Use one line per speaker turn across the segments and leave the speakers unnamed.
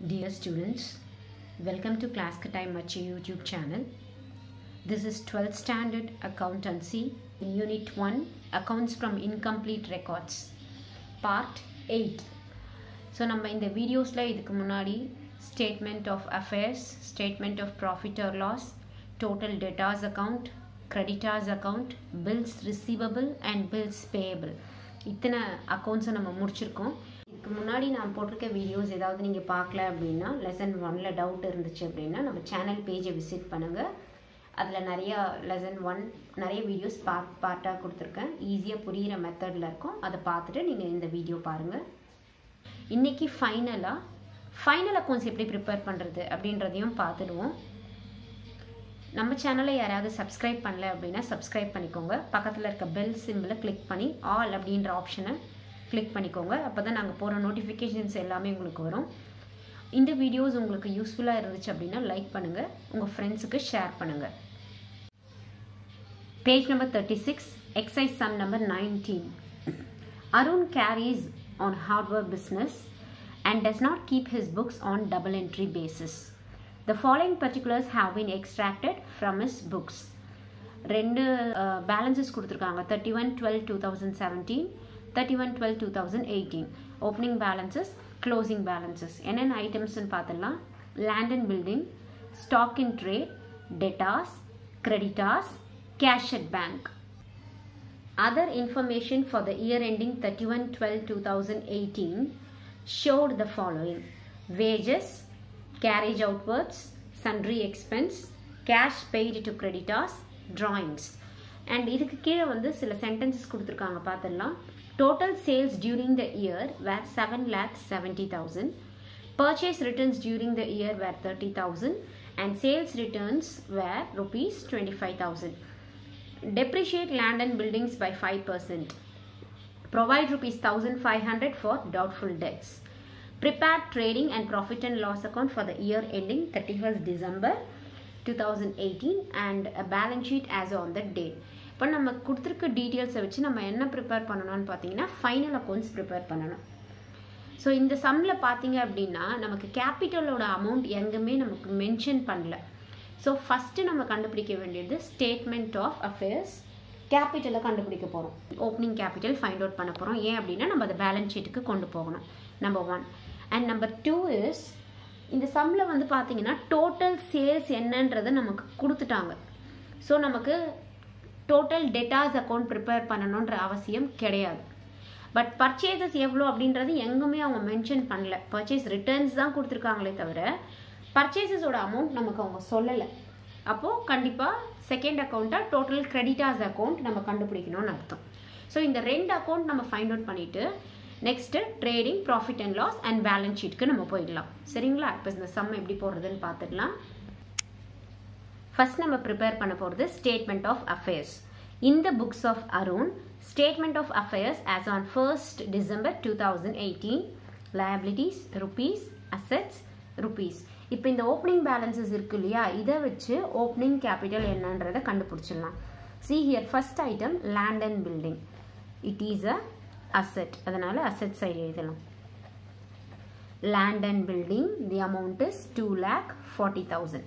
Dear students, welcome to Class Time Machi YouTube channel. This is 12th Standard Accountancy, Unit 1, Accounts from Incomplete Records, Part 8. So நம்ம இந்த வீடியோஸில் இதுக்கு முன்னாடி statement of affairs statement of profit or loss total debtors account creditors account bills receivable and bills payable இத்தனை அக்கௌண்ட்ஸை நம்ம முடிச்சிருக்கோம் இதுக்கு முன்னாடி நான் போட்டிருக்க வீடியோஸ் ஏதாவது நீங்கள் பார்க்கல அப்படின்னா லெசன் ஒனில் டவுட் இருந்துச்சு அப்படின்னா நம்ம சேனல் பேஜை விசிட் பண்ணுங்கள் அதில் நிறையா லெசன் ஒன் நிறைய வீடியோஸ் பார்ட் பார்ட்டாக கொடுத்துருக்கேன் ஈஸியாக புரிகிற மெத்தடில் இருக்கும் அதை பார்த்துட்டு நீங்கள் இந்த வீடியோ பாருங்கள் இன்றைக்கி ஃபைனலாக ஃபைனல் அக்கௌண்ட்ஸ் எப்படி ப்ரிப்பேர் பண்ணுறது அப்படின்றதையும் பார்த்துடுவோம் நம்ம சேனலை யாராவது சப்ஸ்கிரைப் பண்ணல அப்படின்னா சப்ஸ்கிரைப் பண்ணிக்கோங்க பக்கத்தில் இருக்க பெல் சிம்பிளை கிளிக் பண்ணி ஆல் அப்படின்ற ஆப்ஷனை கிளிக் பண்ணிக்கோங்க அப்போ தான் நாங்கள் போகிற நோட்டிஃபிகேஷன்ஸ் எல்லாமே உங்களுக்கு வரும் இந்த வீடியோஸ் உங்களுக்கு யூஸ்ஃபுல்லாக இருந்துச்சு அப்படின்னா லைக் பண்ணுங்கள் உங்கள் ஃப்ரெண்ட்ஸுக்கு ஷேர் பண்ணுங்கள் page number thirty six exercise sum number nineteen Arun carries on hardware business and does not keep his books on double entry basis. The following particulars have been extracted from his books. ரெண்டு balances கொடுத்துருக்காங்க thirty one twelve two thousand seventeen thirty one twelve two thousand eighteen opening balances closing balances என்னென்ன ஐட்டம்ஸ்னு பார்த்துடலாம் land and building stock in trade debtors creditors cash at bank Other information for the year ending 31-12-2018 showed the following. Wages, carriage outwards, sundry expense, cash paid to creditors, drawings. And இதுக்கு கீழே வந்து சில sentences கொடுத்துருக்காங்க பார்த்துடலாம் total sales during the year were seven lakh seventy thousand purchase returns during the year were thirty thousand and sales returns were rupees twenty five thousand depreciate land and buildings by 5%. Provide rupees 1500 for doubtful debts. Prepare trading and profit and loss account for the year ending 31st December 2018 and a balance sheet as on the date. இப்போ நம்ம கொடுத்துருக்க டீட்டெயில்ஸை வச்சு நம்ம என்ன prepare பண்ணணும்னு பார்த்தீங்கன்னா final accounts prepare பண்ணணும் ஸோ இந்த சம்மில் பார்த்தீங்க அப்படின்னா நமக்கு கேபிட்டலோட அமௌண்ட் எங்குமே நமக்கு மென்ஷன் பண்ணல ஸோ ஃபஸ்ட்டு நம்ம கண்டுபிடிக்க வேண்டியது ஸ்டேட்மெண்ட் ஆஃப் அஃபேர்ஸ் கேபிட்டலை கண்டுபிடிக்க போகிறோம் ஓப்பனிங் கேபிட்டல் ஃபைண்ட் அவுட் பண்ண போகிறோம் ஏன் அப்படின்னா நம்ம அதை பேலன்ஸ் ஷீட்டுக்கு கொண்டு போகணும் number one and number two is இந்த சம்மில் வந்து பார்த்தீங்கன்னா டோட்டல் சேல்ஸ் என்னன்றதை நமக்கு கொடுத்துட்டாங்க ஸோ நமக்கு டோட்டல் டெட்டாஸ் அக்கௌண்ட் ப்ரிப்பேர் பண்ணணுன்ற அவசியம் கிடையாது பட் பர்ச்சேசஸ் எவ்வளோ அப்படின்றது எங்குமே அவங்க மென்ஷன் பண்ணல பர்ச்சேஸ் ரிட்டர்ன்ஸ் தான் கொடுத்துருக்காங்களே தவிர பர்ச்சேசஸோட அமௌண்ட் நமக்கு அவங்க சொல்லலை அப்போது கண்டிப்பாக செகண்ட் அக்கௌண்ட்டாக டோட்டல் கிரெடிட்டார்ஸ் அக்கௌண்ட் நம்ம கண்டுபிடிக்கணும்னு அர்த்தம் ஸோ இந்த ரெண்டு அக்கௌண்ட் நம்ம ஃபைண்ட் அவுட் பண்ணிவிட்டு next trading profit and loss and balance ஷீட்க்கு நம்ம போயிடலாம் சரிங்களா இப்போ இந்த சம் எப்படி போடுறதுன்னு பார்த்துடலாம் ஃபர்ஸ்ட் நம்ம ப்ரிப்பேர் பண்ண போகிறது ஸ்டேட்மெண்ட் ஆஃப் அஃபேர்ஸ் இந்த books of Arun statement of affairs as on first December two thousand eighteen liabilities rupees assets rupees இப்போ இந்த ஓப்பனிங் பேலன்சஸ் இருக்கு இல்லையா இதை வச்சு ஓப்பனிங் கேபிட்டல் என்னன்றதை கண்டுபிடிச்சிடலாம் see here first item land and building it is a asset அதனால asset side எழுதலாம் land and building the amount is two lakh forty thousand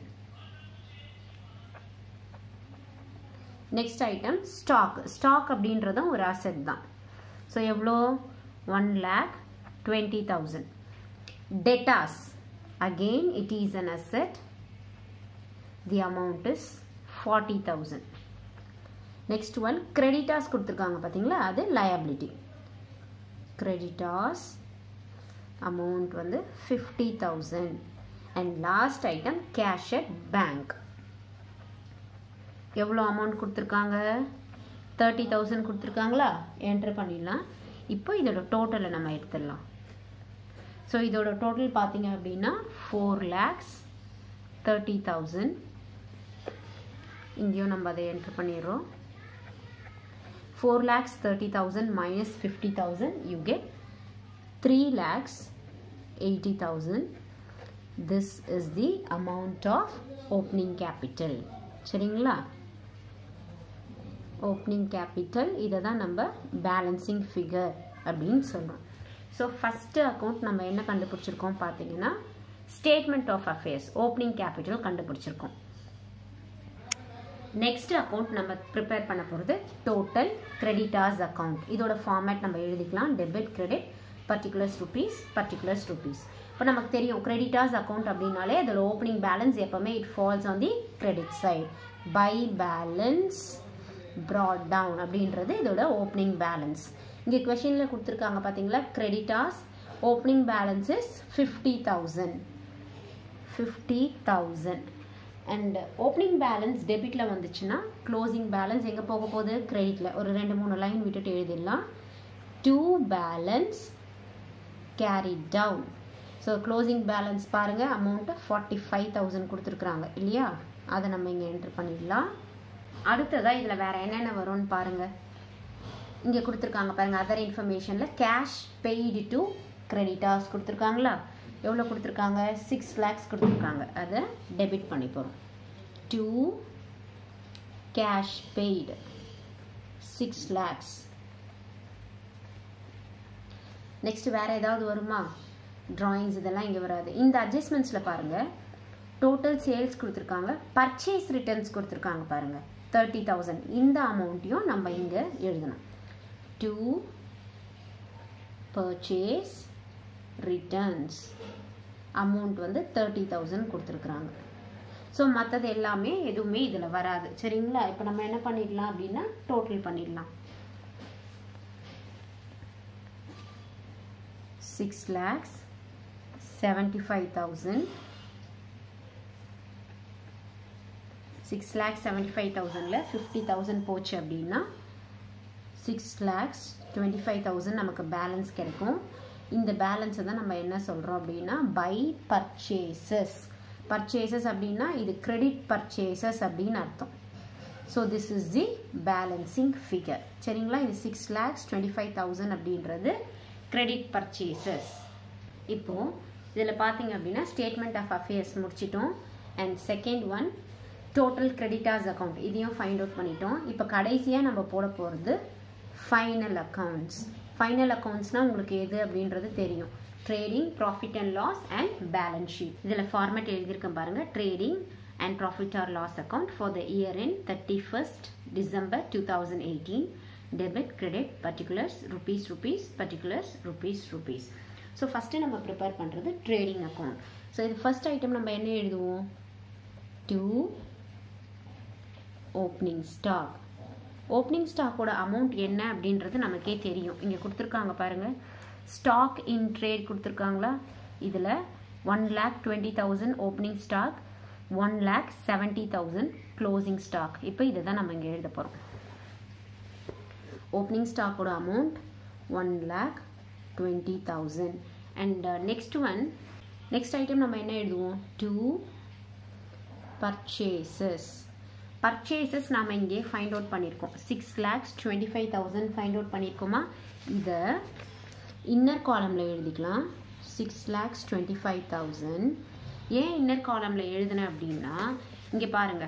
next item stock stock அப்படின்றதும் ஒரு அசெட் தான் ஸோ எவ்வளோ one lakh twenty thousand debtors again it is an asset the amount is 40000 next one creditors கொடுத்திருக்காங்க பாத்தீங்களா அது liability creditors amount வந்து 50000 and last item cash at bank எவ்வளோ amount கொடுத்துருக்காங்க தேர்ட்டி தௌசண்ட் கொடுத்துருக்காங்களா என்டர் பண்ணிடலாம் இப்போ இதோட டோட்டலை நம்ம எடுத்துடலாம் ஸோ இதோட டோட்டல் பார்த்தீங்க அப்படின்னா ஃபோர் லேக்ஸ் தேர்ட்டி தௌசண்ட் இங்கேயும் நம்ம அதை என்ட்ரு பண்ணிடுறோம் four lakhs thirty thousand minus fifty thousand you get three lakhs eighty thousand this is the amount of opening capital சரிங்களா ஓப்பனிங் கேபிட்டல் இதை தான் நம்ம பேலன்சிங் ஃபிகர் அப்படின்னு சொல்கிறோம் ஸோ ஃபஸ்ட்டு அக்கௌண்ட் நம்ம என்ன கண்டுபிடிச்சிருக்கோம் பார்த்தீங்கன்னா statement of affairs opening capital கண்டுபிடிச்சிருக்கோம் நெக்ஸ்ட் அக்கௌண்ட் நம்ம ப்ரிப்பேர் பண்ண போகிறது டோட்டல் கிரெடிட்டார்ஸ் அக்கௌண்ட் இதோட ஃபார்மேட் நம்ம எழுதிக்கலாம் debit credit particulars rupees particulars rupees இப்போ நமக்கு தெரியும் கிரெடிட்டார்ஸ் அக்கௌண்ட் அப்படின்னாலே அதோட ஓப்பனிங் பேலன்ஸ் எப்போவுமே it falls on the credit side by balance brought down அப்படின்றது இதோட ஓப்பனிங் பேலன்ஸ் இங்கே கொஷினில் கொடுத்துருக்காங்க பார்த்தீங்களா creditors opening balance is fifty thousand fifty thousand and opening balance டெபிட்டில் வந்துச்சுன்னா க்ளோசிங் பேலன்ஸ் எங்கே போக போகுது கிரெடிட்டில் ஒரு ரெண்டு மூணு லைன் விட்டுட்டு எழுதிடலாம் to balance carry down so closing balance பாருங்கள் அமௌண்ட்டு ஃபார்ட்டி ஃபைவ் தௌசண்ட் கொடுத்துருக்குறாங்க இல்லையா அதை நம்ம இங்கே என்ட்ரு பண்ணிடலாம் அடுத்ததாக இதில் வேறு என்னென்ன வரும்னு பாருங்கள் இங்கே கொடுத்துருக்காங்க பாருங்கள் அதர் இன்ஃபர்மேஷனில் கேஷ் பெய்டு டு கிரெடிட்டார்ஸ் கொடுத்துருக்காங்களா எவ்வளோ கொடுத்துருக்காங்க சிக்ஸ் லேக்ஸ் கொடுத்துருக்காங்க அதை டெபிட் பண்ணி போகிறோம் to cash paid six lakhs next வேறு ஏதாவது வருமா ட்ராயிங்ஸ் இதெல்லாம் இங்கே வராது இந்த அட்ஜஸ்ட்மெண்ட்ஸில் பாருங்கள் டோட்டல் சேல்ஸ் கொடுத்துருக்காங்க பர்ச்சேஸ் ரிட்டர்ன்ஸ் கொடுத்துருக்காங்க பாருங்கள் தேர்ட்டி தௌசண்ட் இந்த அமௌண்ட்டையும் நம்ம இங்கே எழுதணும் டூ பர்ச்சேஸ் ரிட்டர்ன்ஸ் அமௌண்ட் வந்து தேர்ட்டி தௌசண்ட் கொடுத்துருக்குறாங்க ஸோ மற்றது எல்லாமே எதுவுமே இதில் வராது சரிங்களா இப்போ நம்ம என்ன பண்ணிடலாம் அப்படின்னா டோட்டல் பண்ணிடலாம் six lakhs seventy five thousand six lakhs seventy five தௌசண்டில் ஃபிஃப்டி தௌசண்ட் போச்சு அப்படின்னா six lakhs twenty five thousand நமக்கு பேலன்ஸ் கிடைக்கும் இந்த பேலன்ஸை தான் நம்ம என்ன சொல்கிறோம் அப்படின்னா பை பர்ச்சேசஸ் பர்ச்சேசஸ் அப்படின்னா இது கிரெடிட் பர்ச்சேசஸ் அப்படின்னு அர்த்தம் so this is the balancing figure சரிங்களா இது six lakhs twenty five thousand அப்படின்றது கிரெடிட் பர்ச்சேசஸ் இப்போது இதில் பார்த்தீங்க அப்படின்னா ஸ்டேட்மெண்ட் ஆஃப் அஃபேர்ஸ் முடிச்சிட்டோம் and second one total creditors account இதையும் ஃபைண்ட் அவுட் பண்ணிட்டோம் இப்போ கடைசியாக நம்ம போட போகிறது ஃபைனல் அக்கௌண்ட்ஸ் ஃபைனல் அக்கௌண்ட்ஸ்னால் உங்களுக்கு எது அப்படின்றது தெரியும் trading profit and loss and balance sheet இதில் ஃபார்மேட் எழுதியிருக்கேன் பாருங்கள் trading and profit or loss account for the year in thirty first December two thousand eighteen debit credit particulars rupees rupees particulars rupees rupees so first நம்ம prepare பண்ணுறது trading account so இது first item நம்ம என்ன எழுதுவோம் to opening stock opening ஸ்டாக்கோட amount என்ன அப்படின்றது நமக்கே தெரியும் இங்கே கொடுத்துருக்காங்க பாருங்கள் ஸ்டாக் இன் ட்ரேட் கொடுத்துருக்காங்களா இதில் one lakh twenty thousand opening stock one lakh seventy thousand closing stock இப்போ இதை தான் நம்ம இங்கே எழுத போகிறோம் ஓப்பனிங் ஸ்டாக்கோட amount one lakh twenty thousand and next one next item நம்ம என்ன எழுதுவோம் டூ பர்ச்சேசஸ் பர்ச்சேசஸ் நாம் இங்கே ஃபைண்ட் அவுட் பண்ணியிருக்கோம் six lakhs twenty five thousand find out பண்ணியிருக்கோமா இதை இன்னர் காலமில் எழுதிக்கலாம் six lakhs twenty five thousand ஏன் இன்னர் காலமில் எழுதினேன் அப்படின்னா இங்கே பாருங்கள்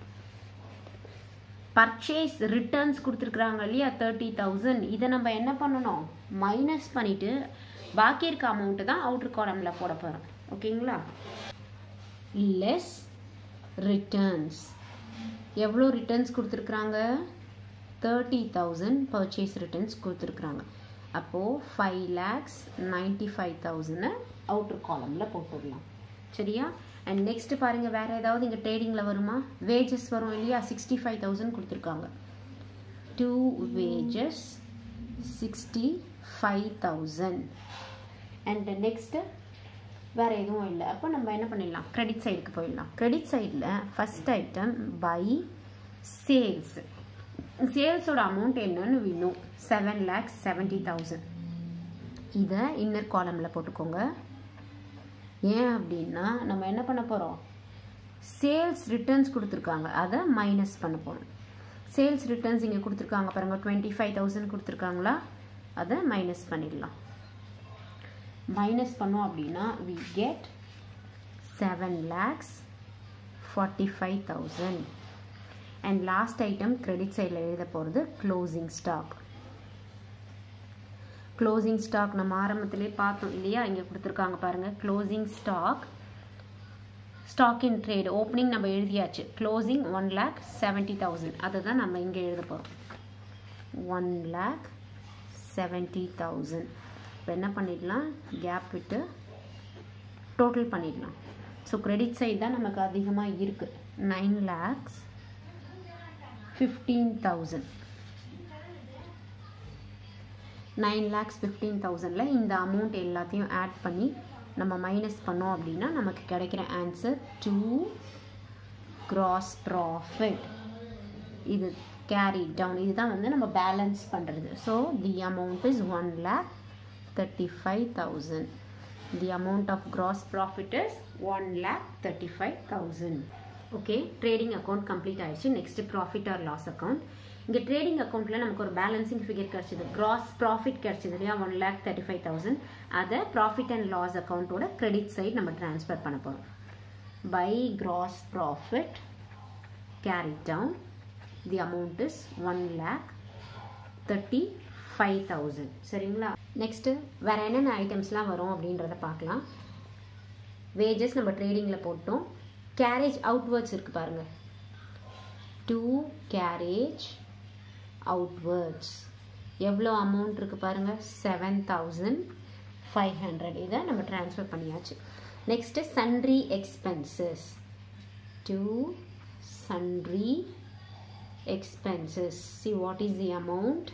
பர்ச்சேஸ் ரிட்டர்ன்ஸ் கொடுத்துருக்குறாங்க இல்லையா தேர்ட்டி தௌசண்ட் இதை நம்ம என்ன பண்ணணும் மைனஸ் பண்ணிவிட்டு பாக்கி இருக்க அமௌண்ட்டு தான் அவுட்ரு காலமில் போட போகிறோம் ஓகேங்களா லெஸ் ரிட்டர்ன்ஸ் எவ்வளோ ரிட்டர்ன்ஸ் கொடுத்துருக்குறாங்க தேர்ட்டி தௌசண்ட் பர்ச்சேஸ் ரிட்டர்ன்ஸ் கொடுத்துருக்குறாங்க அப்போது ஃபைவ் லேக்ஸ் நைன்டி ஃபைவ் தௌசண்டை அவுட்ரு காலமில் போட்டுடலாம் சரியா அண்ட் நெக்ஸ்ட் பாருங்கள் வேறு ஏதாவது இங்கே ட்ரேடிங்கில் வருமா வேஜஸ் வரும் இல்லையா சிக்ஸ்டி ஃபைவ் தௌசண்ட் கொடுத்துருக்காங்க to wages sixty five thousand and next வேறு எதுவும் இல்லை அப்போ நம்ம என்ன பண்ணிடலாம் கிரெடிட் சைடுக்கு போயிடலாம் கிரெடிட் சைடில் ஃபஸ்ட் ஐட்டம் பை சேல்ஸ் சேல்ஸோட அமௌண்ட் என்னன்னு வேணும் செவன் லேக்ஸ் செவன்ட்டி தௌசண்ட் இதை இன்னர் காலமில் போட்டுக்கோங்க ஏன் அப்படின்னா நம்ம என்ன பண்ண போகிறோம் சேல்ஸ் ரிட்டர்ன்ஸ் கொடுத்துருக்காங்க அதை மைனஸ் பண்ண போகிறோம் சேல்ஸ் ரிட்டர்ன்ஸ் இங்கே கொடுத்துருக்காங்க பாருங்கள் டுவெண்ட்டி ஃபைவ் தௌசண்ட் கொடுத்துருக்காங்களா அதை மைனஸ் பண்ணிடலாம் மைனஸ் பண்ணோம் அப்படின்னா we get seven lakhs forty five thousand and last item credit சைடில் எழுத போகிறது க்ளோசிங் ஸ்டாக் க்ளோசிங் ஸ்டாக் நம்ம ஆரம்பத்திலே பார்த்தோம் இல்லையா இங்கே கொடுத்துருக்காங்க பாருங்கள் closing stock stock in trade opening நம்ம எழுதியாச்சு closing one lakh seventy thousand அதை தான் நம்ம இங்கே எழுத போகிறோம் ஒன் லேக் செவன்ட்டி தௌசண்ட் இப்போ என்ன பண்ணிடலாம் கேப் விட்டு டோட்டல் பண்ணிடலாம் ஸோ கிரெடிட் சைடு தான் நமக்கு அதிகமாக இருக்குது nine lakhs fifteen thousand nine lakhs fifteen தௌசண்டில் இந்த அமௌண்ட் எல்லாத்தையும் ஆட் பண்ணி நம்ம மைனஸ் பண்ணோம் அப்படின்னா நமக்கு கிடைக்கிற ஆன்சர் டூ கிராஸ் ப்ராஃபிட் இது கேரி டவுன் இதுதான் வந்து நம்ம பேலன்ஸ் பண்ணுறது so the amount is one lakh thirty five thousand the amount of gross profit is one lakh thirty five thousand okay trading account complete ஆயிடுச்சு next profit or loss account இங்கே trading அக்கௌண்ட்டில் நமக்கு ஒரு balancing figure கிடச்சிது gross profit கிடச்சிது இல்லையா one lakh thirty five thousand அதை profit and loss அக்கௌண்ட்டோட கிரெடிட் சைட் நம்ம ட்ரான்ஸ்ஃபர் பண்ண போகிறோம் by gross profit carry down the amount is one lakh thirty five thousand சரிங்களா நெக்ஸ்ட்டு வேறு என்னென்ன ஐட்டம்ஸ்லாம் வரும் அப்படின்றத பார்க்கலாம் வேஜஸ் நம்ம ட்ரேடிங்கில் போட்டோம் கேரேஜ் அவுட்வேர்ட்ஸ் இருக்குது பாருங்கள் டூ கேரேஜ் அவுட்வேர்ட்ஸ் எவ்வளோ அமௌண்ட் இருக்குது பாருங்கள் செவன் தௌசண்ட் ஃபைவ் ஹண்ட்ரட் இதை நம்ம ட்ரான்ஸ்ஃபர் பண்ணியாச்சு next sundry expenses to sundry expenses see what is the amount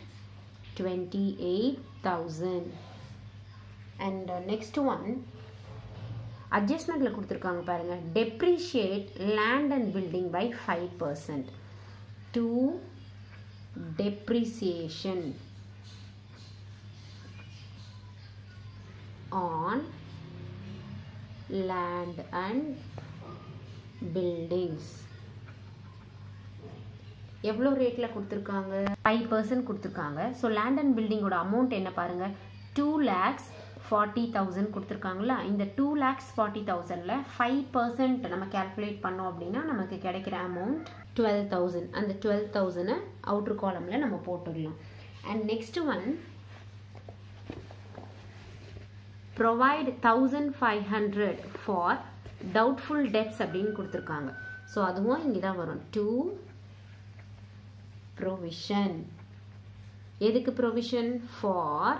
28000 and uh, next one அட்ஜஸ்ட்மெண்ட்டில் கொடுத்துருக்காங்க பாருங்கள் depreciate land and building by five percent to depreciation on land and buildings எவ்வளோ ரேட்டில் கொடுத்துருக்காங்க five percent கொடுத்துருக்காங்க so land and பில்டிங்கோட amount என்ன பாருங்கள் டூ லேக்ஸ் ஃபார்ட்டி தௌசண்ட் கொடுத்துருக்காங்களா இந்த டூ லேக்ஸ் ஃபார்ட்டி தௌசண்டில் ஃபைவ் பர்சன்ட் நம்ம கேல்குலேட் பண்ணோம் அப்படின்னா நமக்கு கிடைக்கிற அமௌண்ட் டுவெல் தௌசண்ட் அந்த டுவெல் தௌசண்டை அவுட்ரு காலமில் நம்ம போட்டுடலாம் and next one provide thousand five hundred for doubtful debts அப்படின்னு கொடுத்துருக்காங்க ஸோ அதுவும் இங்கே தான் வரும் டூ ப்ரொவிஷன் எதுக்கு provision for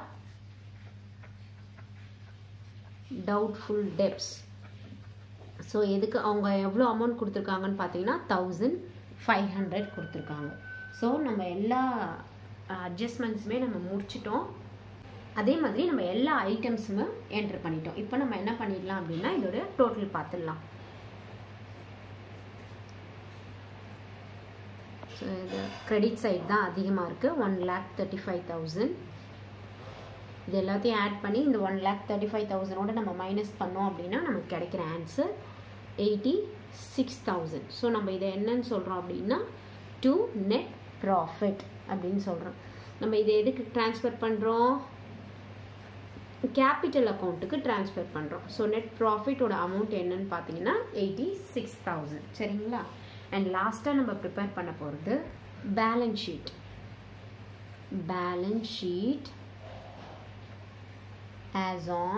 doubtful debts so எதுக்கு அவங்க எவ்வளோ அமௌண்ட் கொடுத்துருக்காங்கன்னு பார்த்தீங்கன்னா தௌசண்ட் ஃபைவ் ஹண்ட்ரட் கொடுத்துருக்காங்க ஸோ நம்ம எல்லா அட்ஜஸ்ட்மெண்ட்ஸுமே நம்ம முடிச்சிட்டோம் அதே மாதிரி நம்ம எல்லா ஐட்டம்ஸுமே என்ட்ரு பண்ணிட்டோம் இப்போ நம்ம என்ன பண்ணிடலாம் அப்படின்னா இதோட டோட்டல் பார்த்துடலாம் ஸோ இது கிரெடிட் சைட் தான் அதிகமாக இருக்குது one lakh thirty five thousand இது எல்லாத்தையும் ஆட் பண்ணி இந்த ஒன் லேக் தேர்ட்டி ஃபைவ் தௌசண்டோட நம்ம மைனஸ் பண்ணோம் அப்படின்னா நமக்கு கிடைக்கிற answer eighty six thousand so நம்ம இதை என்னன்னு சொல்கிறோம் அப்படின்னா டூ நெட் ப்ராஃபிட் அப்படின்னு சொல்கிறோம் நம்ம இதை எதுக்கு ட்ரான்ஸ்ஃபர் பண்ணுறோம் கேபிட்டல் அக்கௌண்ட்டுக்கு ட்ரான்ஸ்ஃபர் பண்ணுறோம் ஸோ நெட் ப்ராஃபிட்டோட அமௌண்ட் என்னன்னு பார்த்தீங்கன்னா எயிட்டி சிக்ஸ் தௌசண்ட் சரிங்களா அண்ட் லாஸ்ட்டாக நம்ம ப்ரிப்பேர் பண்ண போகிறது balance sheet balance sheet as on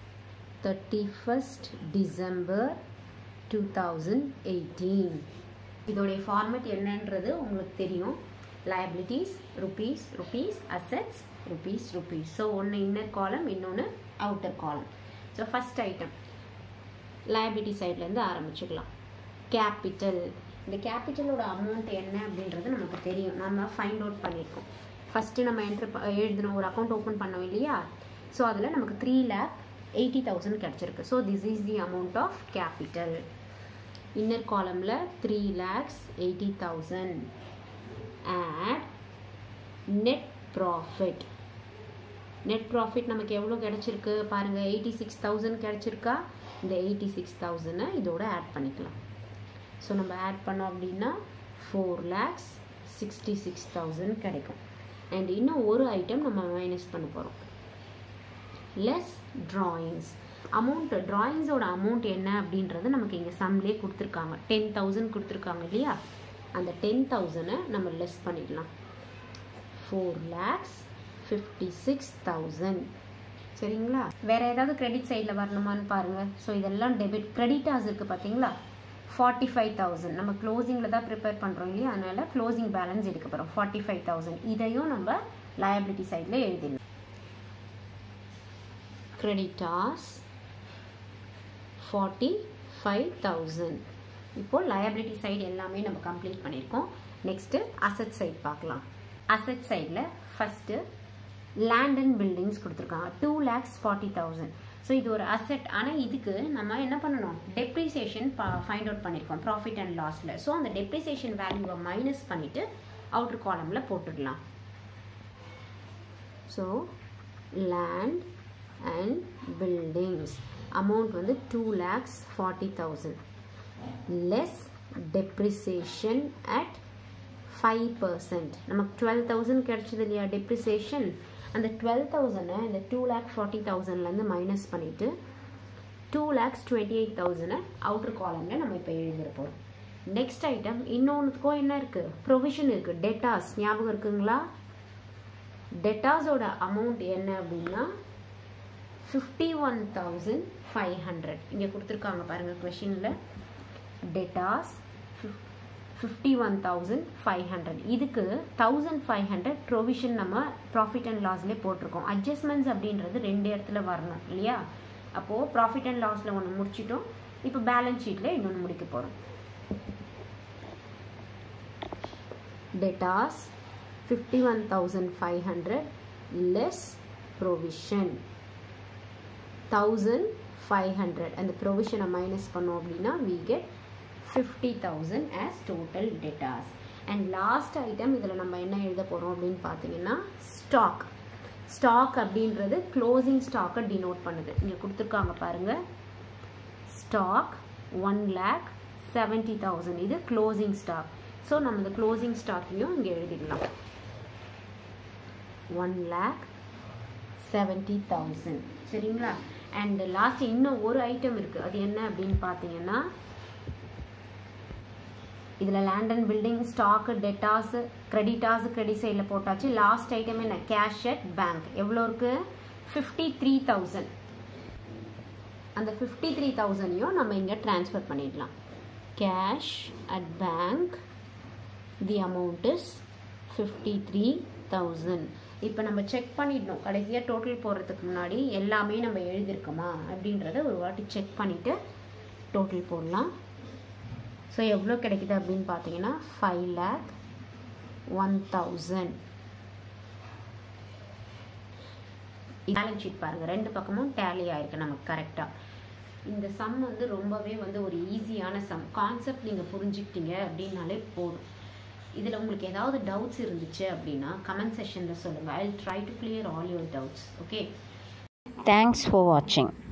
31st December 2018 இதோடைய ஃபார்மேட் என்னன்றது உங்களுக்கு தெரியும் liabilities rupees rupees assets rupees rupees so ஒன்று இன்னர் காலம் இன்னொன்று அவுட்டர் காலம் ஸோ ஃபஸ்ட் ஐட்டம் liability சைட்லேருந்து ஆரம்பிச்சுக்கலாம் கேபிட்டல் இந்த கேபிட்டலோட அமௌண்ட் என்ன அப்படின்றது நமக்கு தெரியும் நம்ம ஃபைண்ட் அவுட் பண்ணியிருக்கோம் ஃபஸ்ட்டு நம்ம என்ட்ரு எழுதினோம் ஒரு அக்கௌண்ட் ஓப்பன் பண்ணோம் இல்லையா ஸோ அதில் நமக்கு த்ரீ லேக் எயிட்டி தௌசண்ட் கிடச்சிருக்கு so this is the amount of capital inner காலமில் three lakhs eighty thousand and net profit net profit நமக்கு எவ்வளோ கிடச்சிருக்கு பாருங்கள் எயிட்டி சிக்ஸ் தௌசண்ட் கிடச்சிருக்கா இந்த எயிட்டி சிக்ஸ் தௌசண்டை இதோட ஆட் பண்ணிக்கலாம் ஸோ நம்ம ஆட் பண்ணோம் அப்படின்னா four lakhs sixty six thousand கிடைக்கும் அண்ட் இன்னும் ஒரு ஐட்டம் நம்ம மைனஸ் பண்ண போகிறோம் லெஸ் ட்ராயிங்ஸ் அமௌண்ட் ட்ராயிங்ஸோட அமௌண்ட் என்ன அப்படின்றது நமக்கு இங்கே சம்லேயே கொடுத்துருக்காங்க டென் தௌசண்ட் கொடுத்துருக்காங்க இல்லையா அந்த டென் தௌசண்டை நம்ம லெஸ் பண்ணிடலாம் four lakhs fifty six thousand சரிங்களா வேற ஏதாவது கிரெடிட் சைடில் வரணுமான்னு பாருங்க ஸோ இதெல்லாம் டெபிட் கிரெடிட்டாஸ் இருக்கு பார்த்தீங்களா ஃபார்ட்டி ஃபைவ் தௌசண்ட் நம்ம க்ளோசிங்கில் தான் ப்ரிப்பேர் பண்ணுறோம் இல்லையா அதனால க்ளோசிங் பேலன்ஸ் எடுக்க போகிறோம் ஃபார்ட்டி ஃபைவ் தௌசண்ட் இதையும் நம்ம லயபிலிட்டி சைடில் எழுதிடலாம் கிரெடிட்டாஸ் ஃபார்ட்டி ஃபைவ் தௌசண்ட் இப்போது லயபிலிட்டி சைடு எல்லாமே நம்ம கம்ப்ளீட் பண்ணியிருக்கோம் நெக்ஸ்ட்டு அசட் சைட் பார்க்கலாம் அசட் சைடில் ஃபஸ்ட்டு லேண்ட் அண்ட் பில்டிங்ஸ் கொடுத்துருக்காங்க two lakhs forty thousand so இது ஒரு அசெட் ஆனால் இதுக்கு நம்ம என்ன பண்ணணும் டெப்ரிசியேஷன் ஃபைண்ட் அவுட் பண்ணியிருக்கோம் ப்ராஃபிட் அண்ட் லாஸில் ஸோ அந்த டெப்ரிசியேஷன் வேல்யூவை மைனஸ் பண்ணிவிட்டு அவுட்ரு காலமில் போட்டுடலாம் so land and buildings amount வந்து two lakhs forty thousand less depreciation at five percent நமக்கு டுவெல் தௌசண்ட் கிடச்சிது இல்லையா டெப்ரிசியேஷன் அந்த டுவெல் தௌசண்டை இந்த டூ லேக் ஃபார்ட்டி தௌசண்ட்லேருந்து மைனஸ் பண்ணிவிட்டு டூ லேக்ஸ் டுவெண்ட்டி எயிட் தௌசண்டை அவுட்ரு காலமில் நம்ம இப்போ எழுதிட போகிறோம் நெக்ஸ்ட் ஐட்டம் இன்னொன்றுக்கும் என்ன இருக்குது ப்ரொவிஷன் இருக்குது டெட்டாஸ் ஞாபகம் இருக்குங்களா டெட்டாஸோட அமௌண்ட் என்ன அப்படின்னா fifty one thousand five hundred இங்கே கொடுத்துருக்காங்க பாருங்கள் கொஷினில் debtors fifty one thousand five hundred இதுக்கு தௌசண்ட் ஃபைவ் ஹண்ட்ரட் ப்ரொவிஷன் நம்ம ப்ராஃபிட் அண்ட் லாஸ்லேயே போட்டிருக்கோம் அட்ஜஸ்ட்மெண்ட்ஸ் அப்படின்றது ரெண்டு இடத்துல வரணும் இல்லையா அப்போது ப்ராஃபிட் அண்ட் லாஸில் ஒன்று முடிச்சிட்டோம் இப்போ பேலன்ஸ் ஷீட்டில் இன்னொன்று முடிக்க போகிறோம் debtors fifty one thousand five hundred less provision thousand five hundred அந்த ப்ரொவிஷனை மைனஸ் பண்ணோம் அப்படின்னா we get fifty thousand as total debtors and last item இதில் நம்ம என்ன எழுத போகிறோம் அப்படின்னு பார்த்தீங்கன்னா ஸ்டாக் ஸ்டாக் அப்படின்றது க்ளோசிங் ஸ்டாக்கை டினோட் பண்ணுது இங்கே கொடுத்துருக்காங்க பாருங்கள் stock one lakh seventy thousand இது க்ளோசிங் ஸ்டாக் ஸோ நம்ம இந்த க்ளோசிங் ஸ்டாக்கையும் இங்கே எழுதிடலாம் ஒன் லேக் செவன்ட்டி தௌசண்ட் சரிங்களா அண்ட் லாஸ்ட் இன்னும் ஒரு ஐட்டம் இருக்குது அது என்ன அப்படின்னு பார்த்தீங்கன்னா இதில் land and building stock debtors creditors credit சைடில் போட்டாச்சு லாஸ்ட் ஐட்டம் என்ன கேஷ் அட் பேங்க் எவ்வளோ இருக்குது ஃபிஃப்டி த்ரீ தௌசண்ட் அந்த ஃபிஃப்டி த்ரீ தௌசண்டையும் நம்ம இங்கே ட்ரான்ஸ்ஃபர் பண்ணிடலாம் cash at bank the amount is fifty three thousand இப்போ நம்ம செக் பண்ணிடணும் கடைசியாக டோட்டல் போடுறதுக்கு முன்னாடி எல்லாமே நம்ம எழுதியிருக்கோமா அப்படின்றத ஒரு வாட்டி செக் பண்ணிவிட்டு டோட்டல் போடலாம் ஸோ எவ்வளோ கிடைக்குது அப்படின்னு பார்த்தீங்கன்னா five lakh one thousand balance sheet பாருங்கள் ரெண்டு பக்கமும் டேலி ஆயிருக்கு நமக்கு கரெக்டாக இந்த சம் வந்து ரொம்பவே வந்து ஒரு ஈஸியான சம் கான்செப்ட் நீங்கள் புரிஞ்சுக்கிட்டீங்க அப்படின்னாலே போதும் இதில் உங்களுக்கு ஏதாவது டவுட்ஸ் இருந்துச்சு அப்படின்னா கமெண்ட் செஷனில் சொல்லுங்கள் I try to clear all your doubts okay
Thanks for watching.